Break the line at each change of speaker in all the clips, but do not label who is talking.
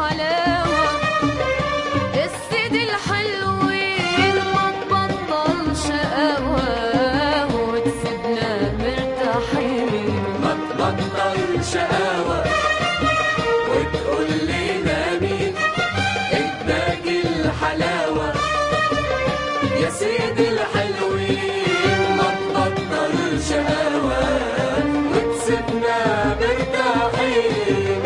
الحلاوة السيد الحلوين ما تبطل شقاوة وتسيبنا مرتاحين
ما تبطل شقاوة وتقول لنا مين اداك الحلاوة يا سيدي الحلوين ما تبطل شقاوة وتسيبنا مرتاحين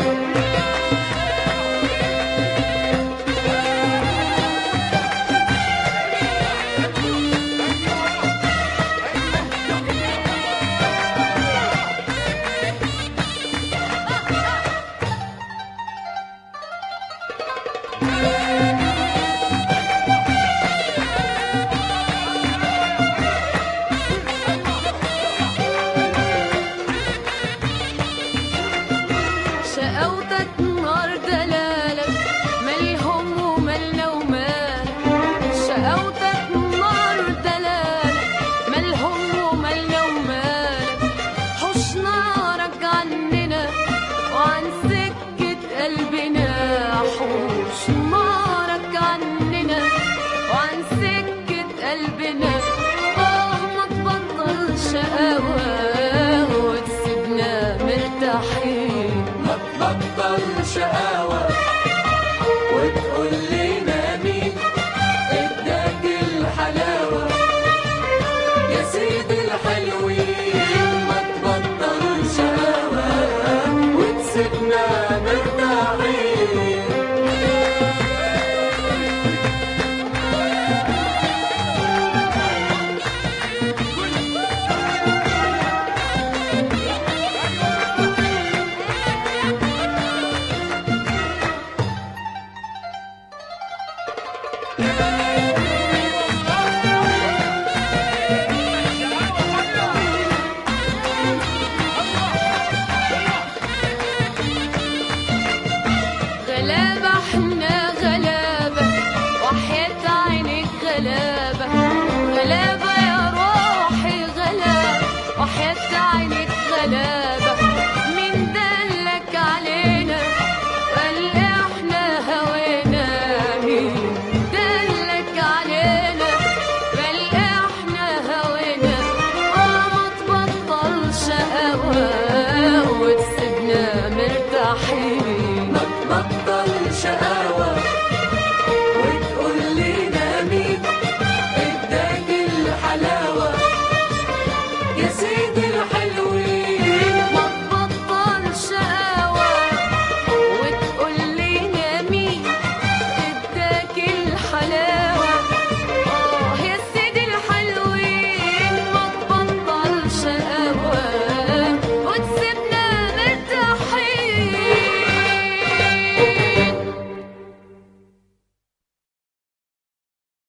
شقاوتك نار دلالك مالي هم ومالنا ومالك شقاوتك نار دلالك مالهم ومالنا ومالك حوش نارك عننا وعن سكة قلبنا حوش نارك عننا وعن سكة قلبنا آه ما تبطل شقاوة وتسيبنا مرتاحين
ما تبطل شقاوة وتقول لنا مين اداك الحلاوة يا سيدي الحلوين ما تبطل شقاوة وتسيبنا مرتاحين
غلابة احنا غلابة وحياة عينك غلابة غلابة يا روحي غلابة وحياة عينك غلابة مين دلك علينا قال احنا هوينا مين دلك علينا قال احنا هوينا اه ما تبطل شقاوة وتسيبنا مرتاحين
ما تبطل شقاوة وتقول لنا مين اداك الحلاوة يا سيدي